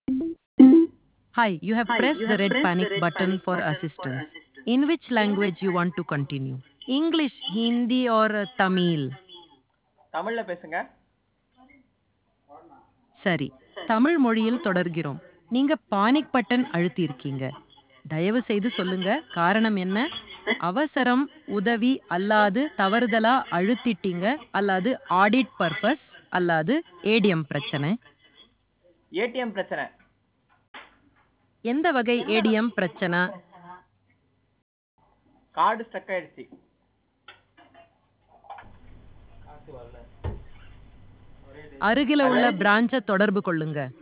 Hi, you have pressed the red panic button for assistance. In which language you want to continue? English, Hindi or uh, Tamil? தமிழ்ல பேசுங்க சரி தமிழ் மொழியில் தொடர்கிறோம் நீங்க panic button அழுத்தியிருக்கீங்க தயவு செய்து சொல்லுங்க காரணம் என்ன அவசரம் உதவி அல்லாது தவறுதலா அழுத்திட்டீங்க அல்லாது ஆடிட் பர்பஸ் அல்லாது ஏடிஎம் பிரச்சனை ஏடிஎம் பிரச்சனை எந்த வகை ஏடிஎம் பிரச்சனை கார்டு ஸ்டக் ஆயிடுச்சு அருகில உள்ள பிரான்ச்சை தொடர்பு கொள்ளுங்க